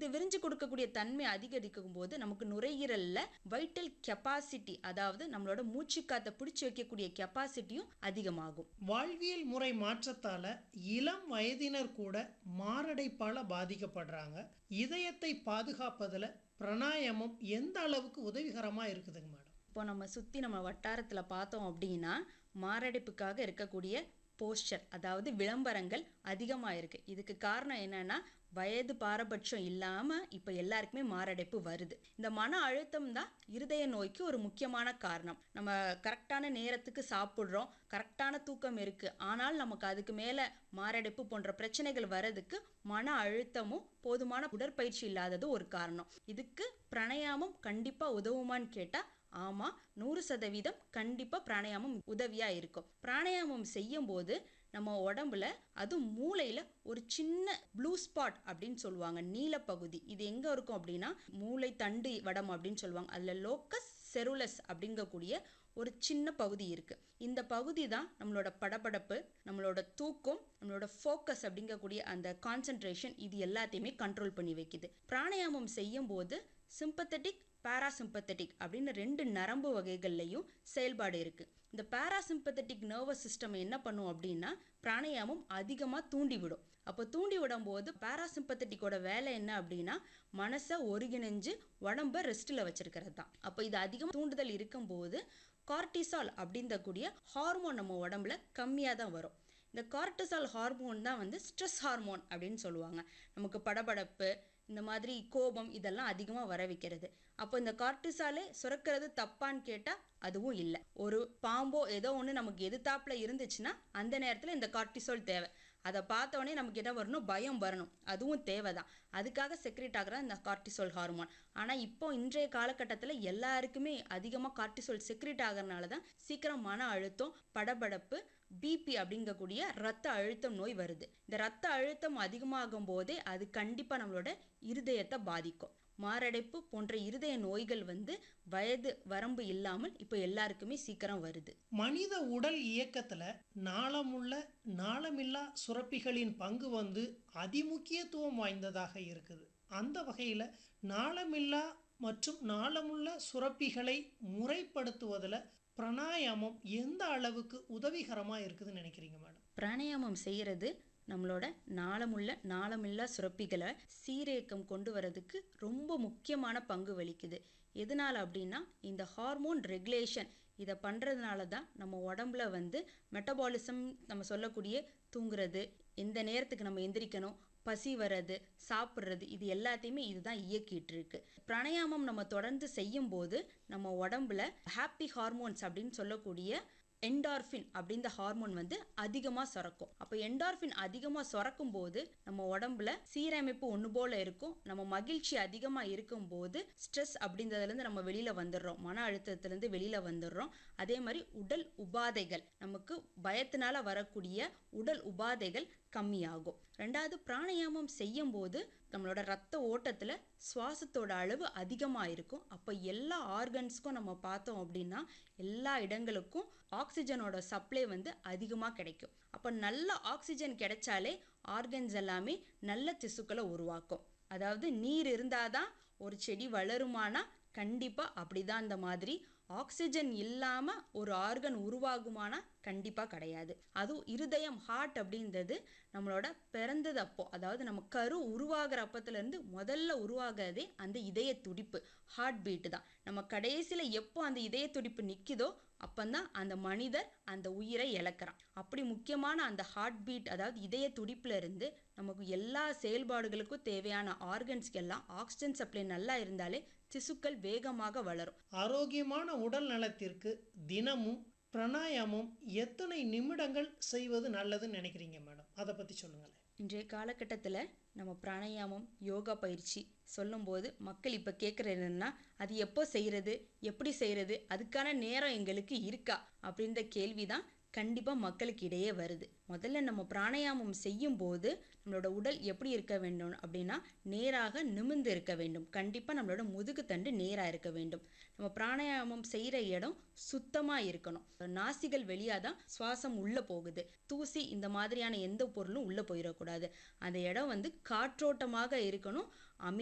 இது விரிஞ்சு கொடுக்கக்கூடிய தன்மை அதிகரிக்கும் போது நமக்கு நுரையீரல்ல வைட்டல் கெப்பாசிட்டி அதாவது நம்மளோட மூச்சு காத்தை பிடிச்சு வைக்கக்கூடிய கெப்பாசிட்டியும் அதிகமாகும் வாழ்வியல் முறை மாற்றத்தால இளம் வயதினர் கூட மாரடைப்பால பாதிக்கப்படுறாங்க இதயத்தை பாதுகாப்பதுல பிராணாயாமம் எந்த அளவுக்கு உதவிகரமா இருக்குதுங்க மேடம் இப்போ நம்ம சுற்றி நம்ம வட்டாரத்தில் பார்த்தோம் அப்படின்னா மாரடைப்புக்காக இருக்கக்கூடிய போஸ்டர் அதாவது விளம்பரங்கள் அதிகமாக இருக்குது இதுக்கு காரணம் என்னன்னா வயது பாரபட்சம் இல்லாமல் இப்போ எல்லாருக்குமே மாரடைப்பு வருது இந்த மன அழுத்தம் தான் இருதய நோய்க்கு ஒரு முக்கியமான காரணம் நம்ம கரெக்டான நேரத்துக்கு சாப்பிட்றோம் கரெக்டான தூக்கம் இருக்குது ஆனால் நமக்கு அதுக்கு மேலே மாரடைப்பு போன்ற பிரச்சனைகள் வர்றதுக்கு மன அழுத்தமும் போதுமான உடற்பயிற்சி இல்லாதது ஒரு காரணம் இதுக்கு பிராணாயாமம் கண்டிப்பாக உதவுமான்னு கேட்டால் ஆமாம் நூறு சதவீதம் கண்டிப்பாக பிராணாயாமம் உதவியாக இருக்கும் பிராணாயாமம் செய்யும்போது நம்ம உடம்புல அதுவும் மூளையில் ஒரு சின்ன ப்ளூ ஸ்பாட் அப்படின்னு சொல்லுவாங்க நீலப்பகுதி இது எங்கே இருக்கும் அப்படின்னா மூளை தண்டு வடம் அப்படின்னு சொல்லுவாங்க அதில் லோக்கஸ் செருலஸ் அப்படிங்கக்கூடிய ஒரு சின்ன பகுதி இருக்குது இந்த பகுதி தான் நம்மளோட படபடப்பு நம்மளோட தூக்கம் நம்மளோட ஃபோக்கஸ் அப்படிங்கக்கூடிய அந்த கான்சென்ட்ரேஷன் இது எல்லாத்தையுமே கண்ட்ரோல் பண்ணி வைக்குது பிராணாயாமம் செய்யும் போது சிம்பத்தட்டிக் பாராசிம்பத்தட்டிக் அப்படின்னு ரெண்டு நரம்பு வகைகள்லையும் செயல்பாடு இருக்குது இந்த பாராசிம்பத்தட்டிக் நர்வஸ் சிஸ்டம் என்ன பண்ணும் அப்படின்னா பிராணாயாமம் அதிகமாக தூண்டி விடும் அப்போ தூண்டி விடும் போது பாராசிம்பத்தட்டிக்கோட வேலை என்ன அப்படின்னா மனசை ஒருங்கிணைஞ்சு உடம்ப ரெஸ்ட்டில் வச்சிருக்கிறது தான் அப்போ இது அதிகமாக தூண்டுதல் இருக்கும்போது கார்டிசால் அப்படின்றக்கூடிய ஹார்மோன் நம்ம உடம்புல கம்மியாக தான் வரும் இந்த கார்டிசால் ஹார்மோன் தான் வந்து ஸ்ட்ரெஸ் ஹார்மோன் அப்படின்னு சொல்லுவாங்க நமக்கு படபடப்பு இந்த மாதிரி கோபம் இதெல்லாம் அதிகமாக வர வைக்கிறது அப்போ இந்த கார்டிசாலே சுரக்கிறது தப்பான்னு கேட்டால் அதுவும் இல்லை ஒரு பாம்போ ஏதோ ஒன்று நமக்கு எதிர்த்தாப்புல இருந்துச்சுன்னா அந்த நேரத்தில் இந்த கார்டிசால் தேவை அதை பார்த்தோன்னே நமக்கு என்ன வரணும் பயம் வரணும் அதுவும் தேவை தான் அதுக்காக செக்ரேட் ஆகிற இந்த கார்டிசோல் ஹார்மோன் ஆனால் இப்போ இன்றைய காலகட்டத்தில் எல்லாருக்குமே அதிகமாக கார்டிசோல் செக்ரேட் ஆகிறனால தான் சீக்கிரம் மன அழுத்தம் படபடப்பு பிபி அப்படிங்கக்கூடிய ரத்த அழுத்தம் நோய் வருது இந்த ரத்த அழுத்தம் அதிகமாகும் போதே அது கண்டிப்பாக நம்மளோட இருதயத்தை பாதிக்கும் மாரடைப்பு போன்ற இருதய நோய்கள் வந்து வயது வரம்பு இல்லாமல் இப்போ எல்லாருக்குமே சீக்கிரம் வருது மனித உடல் இயக்கத்துல நாளமுள்ள நாளமில்லா சுரப்பிகளின் பங்கு வந்து அதிமுக்கியத்துவம் வாய்ந்ததாக இருக்குது அந்த வகையில நாளமில்லா மற்றும் நாளமுள்ள சுரப்பிகளை முறைப்படுத்துவதில் பிராணாயாமம் எந்த அளவுக்கு உதவிகரமா இருக்குதுன்னு நினைக்கிறீங்க மேடம் பிராணாயாமம் செய்கிறது நம்மளோட நாளமுள்ள நாளமில்லா சுரப்பிகளை சீரேக்கம் கொண்டு வரதுக்கு ரொம்ப முக்கியமான பங்கு வகிக்குது எதனால் அப்படின்னா இந்த ஹார்மோன் ரெகுலேஷன் இதை பண்ணுறதுனால தான் நம்ம உடம்புல வந்து மெட்டபாலிசம் நம்ம சொல்லக்கூடிய தூங்குறது எந்த நேரத்துக்கு நம்ம எந்திரிக்கணும் பசி வர்றது சாப்பிட்றது இது எல்லாத்தையுமே இதுதான் இயக்கிட்டு இருக்கு பிராணாயாமம் நம்ம தொடர்ந்து செய்யும்போது நம்ம உடம்புல ஹாப்பி ஹார்மோன்ஸ் அப்படின்னு சொல்லக்கூடிய என்டார்ஃபின் அப்படின்ற ஹார்மோன் வந்து அதிகமாக சுரக்கும் அப்போ என்டார்ஃபின் அதிகமாக சுரக்கும் போது நம்ம உடம்புல சீரமைப்பு ஒன்று போல இருக்கும் நம்ம மகிழ்ச்சி அதிகமாக இருக்கும் போது ஸ்ட்ரெஸ் அப்படின்றதுலேருந்து நம்ம வெளியில் வந்துடுறோம் மன அழுத்தத்துலேருந்து வெளியில் வந்துடுறோம் அதே மாதிரி உடல் உபாதைகள் நமக்கு பயத்தினால வரக்கூடிய உடல் உபாதைகள் கம்மியாகும் ரெண்டாவது பிராணாயாமம் செய்யும் போது நம்மளோட ரத்த ஓட்டத்தில் சுவாசத்தோட அளவு அதிகமாக இருக்கும் அப்போ எல்லா ஆர்கன்ஸ்க்கும் நம்ம பார்த்தோம் அப்படின்னா எல்லா இடங்களுக்கும் ஆக்சிஜனோட சப்ளை வந்து அதிகமாக கிடைக்கும் அப்போ நல்ல ஆக்சிஜன் கிடைச்சாலே ஆர்கன்ஸ் எல்லாமே நல்ல திசுக்களை உருவாக்கும் அதாவது நீர் இருந்தாதான் ஒரு செடி வளருமானா கண்டிப்பாக அப்படிதான் அந்த மாதிரி ஆக்சிஜன் இல்லாமல் ஒரு ஆர்கன் உருவாகுமானா கண்டிப்பாக கிடையாது அதுவும் இருதயம் ஹார்ட் அப்படின்றது நம்மளோட பிறந்தது அப்போ அதாவது நம்ம கரு உருவாகிற அப்பத்துலேருந்து முதல்ல உருவாகிறதே அந்த இதய துடிப்பு ஹார்ட் பீட்டு தான் நம்ம கடைசியில் எப்போ அந்த இதய துடிப்பு நிற்குதோ அப்போந்தான் அந்த மனிதர் அந்த உயிரை இழக்கிறான் அப்படி முக்கியமான அந்த ஹார்ட் பீட் அதாவது இதய துடிப்புல இருந்து நமக்கு எல்லா செயல்பாடுகளுக்கும் தேவையான ஆர்கன்ஸ்க்கு எல்லாம் ஆக்சிஜன் சப்ளை நல்லா இருந்தாலே திசுக்கள் வேகமாக வளரும் ஆரோக்கியமான உடல் நலத்திற்கு தினமும் பிராணாயாமம் எத்தனை நிமிடங்கள் செய்வது நல்லதுன்னு நினைக்கிறீங்க மேடம் அதை பற்றி சொல்லுங்களேன் இன்றைய காலகட்டத்தில் நம்ம பிராணாயாமம் யோகா பயிற்சி சொல்லும்போது மக்கள் இப்போ கேட்குறது என்னன்னா அது எப்போ செய்கிறது எப்படி செய்கிறது அதுக்கான நேரம் எங்களுக்கு இருக்கா அப்படின்ற கேள்வி தான் கண்டிப்பாக மக்களுக்கு இடையே வருது முதல்ல நம்ம பிராணாயாமம் செய்யும் போது நம்மளோட உடல் எப்படி இருக்க வேண்டும் அப்படின்னா நேராக நிமிர்ந்து இருக்க வேண்டும் கண்டிப்பாக நம்மளோட முதுகு தண்டு நேராக இருக்க வேண்டும் நம்ம பிராணாயாமம் செய்கிற இடம் சுத்தமாக இருக்கணும் நாசிகள் வெளியாக தான் சுவாசம் உள்ளே போகுது தூசி இந்த மாதிரியான எந்த பொருளும் உள்ளே போயிடக்கூடாது அந்த இடம் வந்து காற்றோட்டமாக இருக்கணும் அமை